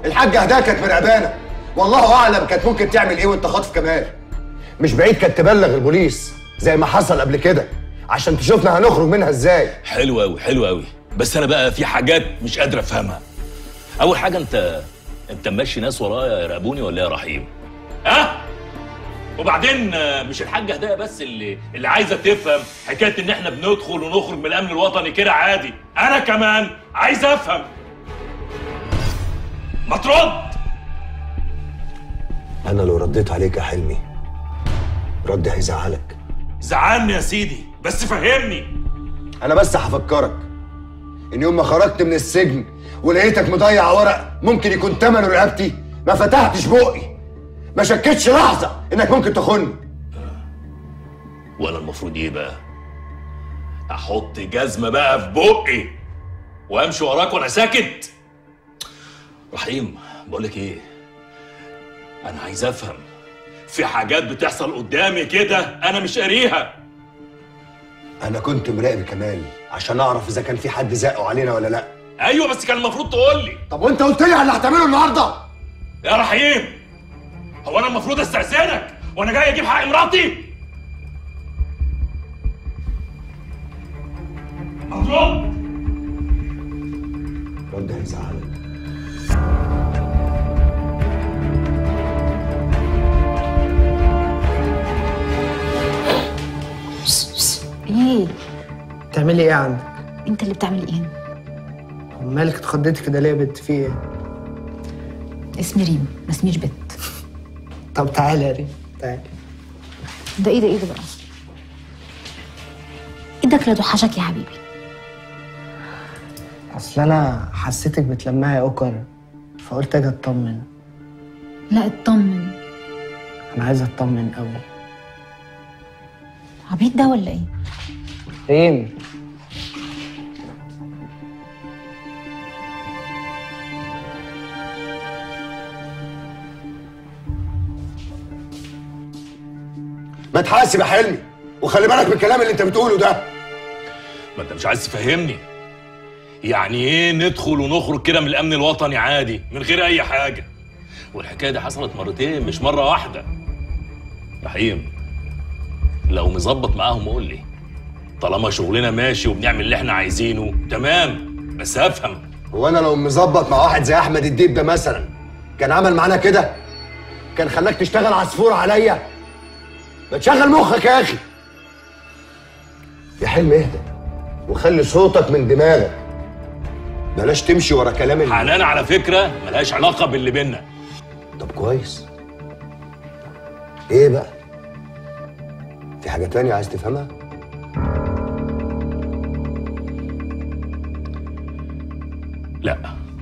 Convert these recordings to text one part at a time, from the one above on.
الحاجه هدايا كانت مرعبانه والله اعلم كانت ممكن تعمل ايه وانت خاطف كمال مش بعيد كانت تبلغ البوليس زي ما حصل قبل كده عشان تشوفنا هنخرج منها ازاي حلو قوي حلو قوي بس انا بقى في حاجات مش قادر افهمها اول حاجه انت انت ماشي ناس ورايا يراقبوني ولا يا رحيم ها وبعدين آه، مش الحاجه هدايا بس اللي اللي عايزه تفهم حكايه ان احنا بندخل ونخرج من الامن الوطني كده عادي انا كمان عايز افهم ما ترد انا لو رديت عليك يا حلمي رد هيزعلك زعلني يا سيدي بس فهمني انا بس هفكرك ان يوم ما خرجت من السجن ولقيتك مضيع ورق ممكن يكون تمنه رقبتي ما فتحتش بقي ما شكتش لحظه انك ممكن تخوني وانا المفروض ايه بقى احط جزمه بقى في بقي وامشي وراك وانا ساكت رحيم بقول لك ايه انا عايز افهم في حاجات بتحصل قدامي كده انا مش قاريها انا كنت مراقب كمال عشان اعرف اذا كان في حد زقه علينا ولا لا ايوه بس كان المفروض تقول لي طب وانت قلت لي على اللي هتعمله النهارده يا رحيم هو انا المفروض استاذنك وانا جاي اجيب حق مراتي هترد رد هيزعلك ايه بتعملي ايه عندك؟ انت اللي بتعمل ايه مالك اتخضيتي كده ليه يا بنت في ايه؟ اسمي ريم ما اسميش بت طب تعالي يا ريم تعالي ده ايه ده ايه ده بقى ايدك لا توحشك يا حبيبي اصل انا حسيتك بتلمعي يا اوكر فقلت اجي اطمن لا اطمن انا عايز اطمن قوي عبيط ده ولا ايه ريم ما تحاسب يا حلمي وخلي بالك من الكلام اللي انت بتقوله ده ما انت مش عايز تفهمني يعني ايه ندخل ونخرج كده من الامن الوطني عادي من غير اي حاجه والحكايه دي حصلت مرتين مش مره واحده رحيم لو مظبط معاهم قول لي طالما شغلنا ماشي وبنعمل اللي احنا عايزينه تمام بس افهم هو انا لو مظبط مع واحد زي احمد الديب ده مثلا كان عمل معانا كده كان خلاك تشتغل عصفور عليا ما تشغل مخك يا اخي يا حلمي اهدى وخلي صوتك من دماغك بلاش تمشي ورا كلام ال- حنان على فكره ملهاش علاقه باللي بينا طب كويس ايه بقى في حاجة تانية عايز تفهمها لا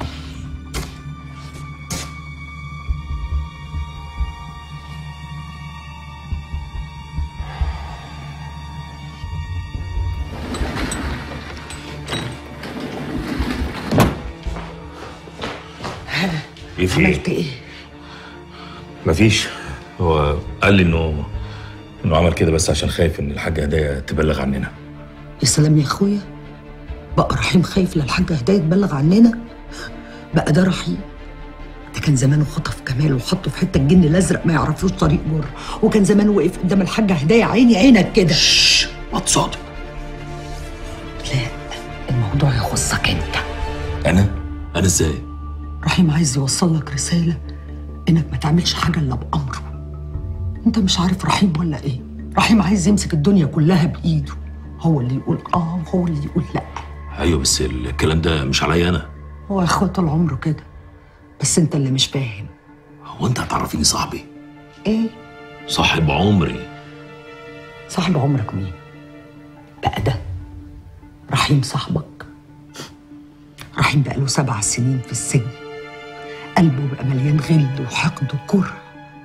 ايه في عملت ايه؟ مفيش هو قال لي انه انه عمل كده بس عشان خايف ان الحاجه هدايا تبلغ عننا يا سلام يا اخويا بقى رحيم خايف لا الحاجه هدايه تبلغ عننا بقى ده رحيم ده كان زمانه خطف كمال وحطه في حته الجن الازرق ما يعرفوش طريق جر وكان زمانه وقف قدام الحاجه هدايه عيني عينك كده شش ما تصادق لا الموضوع يخصك انت انا انا ازاي رحيم عايز يوصل لك رساله انك ما تعملش حاجه الا بامره انت مش عارف رحيم ولا ايه رحيم عايز يمسك الدنيا كلها بايده هو اللي يقول اه وهو اللي يقول لا ايوه بس الكلام ده مش عليا انا هو يا اخويا طول عمره كده بس انت اللي مش فاهم هو انت هتعرفيني صاحبي ايه صاحب عمري صاحب عمرك مين بقى ده رحيم صاحبك رحيم بقى له سبع سنين في السجن قلبه بقى مليان غل وحقد وكره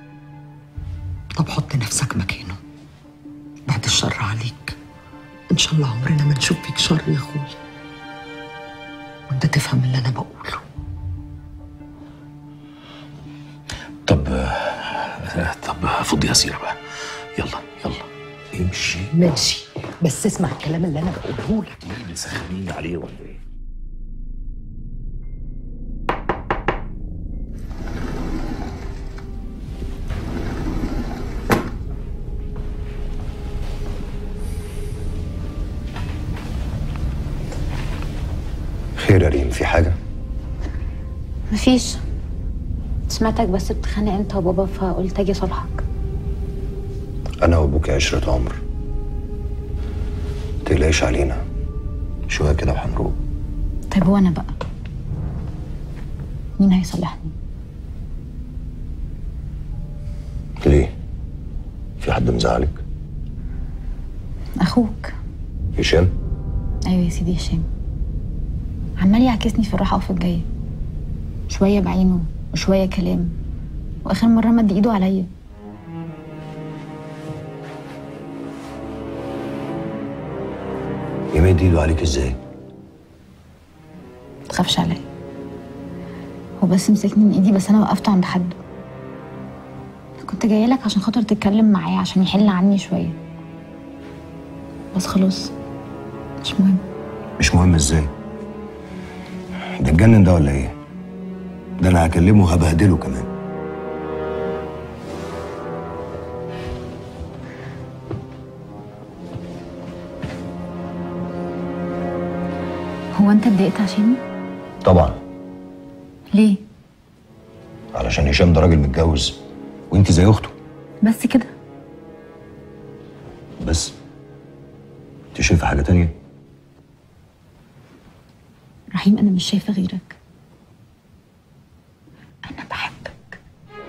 طب حط نفسك مكانه بعد الشر عليك ان شاء الله عمرنا ما نشوف فيك شر يا اخويا وانت تفهم اللي انا بقوله طب آه، طب فضي يا سيره بقى يلا يلا امشي ماشي بس اسمع الكلام اللي انا بقوله لك مين بتسخنيني عليه ولا ايه خير يا ريم في حاجه مفيش سمعتك بس بتخانق انت وبابا فقلت اجي اصالحك انا وابوك عشره عمر تقلقش علينا شويه كده وهنروق طيب وانا بقى مين هيصلحني ليه في حد مزعلك اخوك هشام ايوه يا سيدي هشام عمال يعكسني في الراحه وفي الجايه شويه بعينه وشويه كلام واخر مره مد ايده عليا يمد ايده عليك ازاي تخافش عليا هو بس مسكني من ايدي بس انا وقفته عند حده كنت جايه لك عشان خاطر تتكلم معايا عشان يحل عني شويه بس خلاص مش مهم مش مهم ازاي ده اتجنن ده ولا ايه ده انا هكلمه وهبهدله كمان هو انت اتضايقت عشاني طبعا ليه علشان هشام ده راجل متجوز وانت زي اخته بس كده بس انت شايفه حاجه تانية رحيم انا مش شايفه غيرك انا بحبك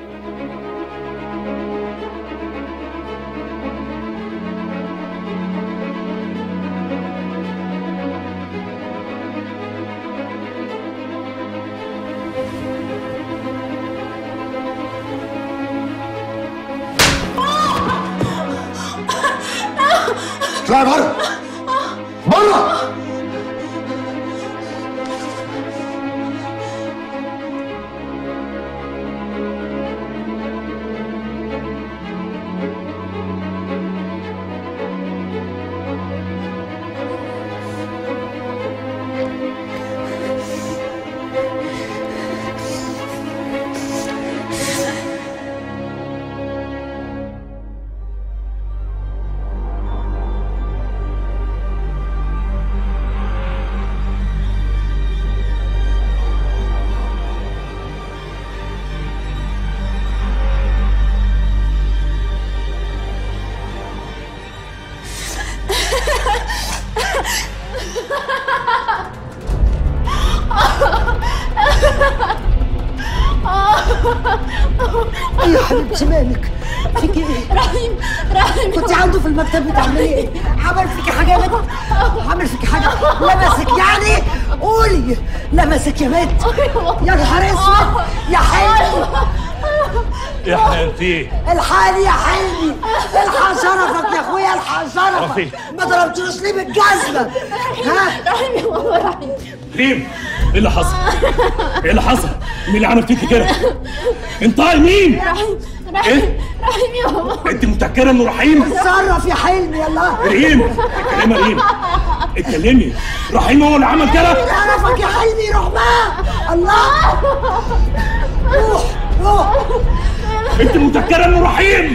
اطلعي بره بره يا حبيبتي مالك فيكي ايه؟ رحيم رحيم كنت عنده في المكتب بتعملي ايه؟ عمل فيكي حاجه يا بنت؟ عمل فيكي حاجه لمسك يعني؟ قولي لمسك يا بنت يا نهار اسود يا حلمي يا حنان في ايه؟ الحقني يا حلمي الحق شرفك يا اخويا الحق شرفك رفيق. ما ضربتوش ليه بالجزمه ها؟ رحيم يا بابا رحيم ريم ايه اللي حصل؟ ايه اللي حصل؟ مين اللي عمل فيكي كده؟ انت مين؟ رحيم إيه؟ رحيم رحيم يا بابا انت متأكدة انه رحيم؟ اتصرف يا حلمي يلا ريم اتكلمي يا ريم اتكلمي رحيم هو اللي عمل كده؟ شرفك يا حلمي روح بقى الله روح روح انت متأكدة انه رحيم؟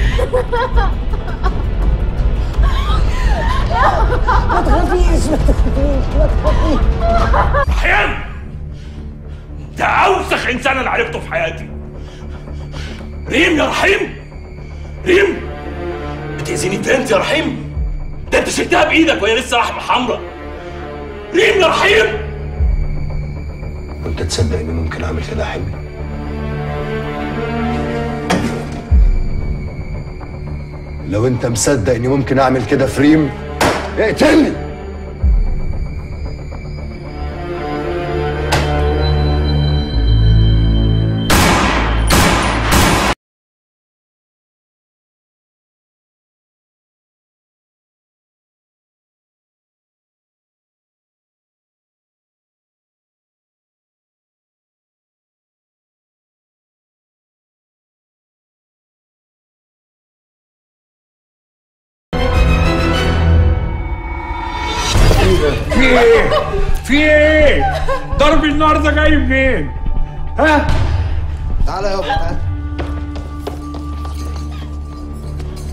ما تخافيش ما تخافيش ما تخافيش رحيم ده اوسخ انسان انا عرفته في حياتي ريم يا رحيم ريم بتأذيني انت انت يا رحيم ده انت شلتها بايدك وهي لسه لحمه حمراء ريم يا رحيم وانت تصدق اني ممكن اعمل كده يا حلمي لو انت مصدق اني ممكن اعمل كده في ريم اقتلني في ايه؟ في ايه؟ ضرب النار ده جاي منين؟ ها؟ تعالى يابا تعالى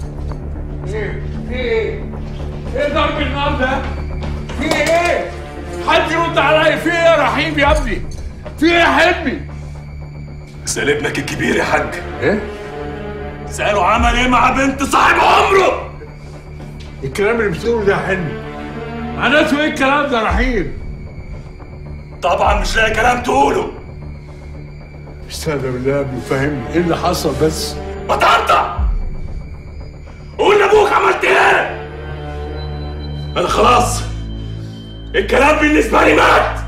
ايه؟ في ايه؟ ايه ضرب النار ده؟ في ايه؟ حد يرد عليا في ايه يا رحيم يا ابني في ايه يا حبي اسال ابنك الكبير يا حاج ايه سأله عمل ايه مع بنت صاحب عمره الكلام اللي بتقوله ده يا حلمي معناته ايه الكلام ده يا رحيم طبعا مش لاقي كلام تقوله استهدى بالله يا ابني فهمني ايه اللي حصل بس ما تقطع قول لابوك عملت ايه انا خلاص الكلام بالنسبه لي مات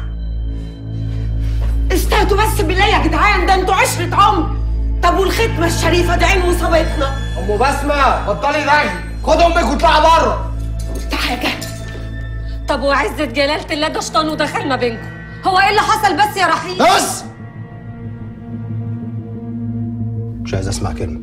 استهدوا بس بالله يا جدعان ده انتوا عشرة عمر طب والختمة الشريفة ده عين وصابتنا ام بسمه بطلي رغي خد امك واطلعي بره قلت حاجة طب وعزة جلالة الله ده شيطان ودخل ما بينكم هو ايه اللي حصل بس يا رحيم بس مش عايز اسمع كلمه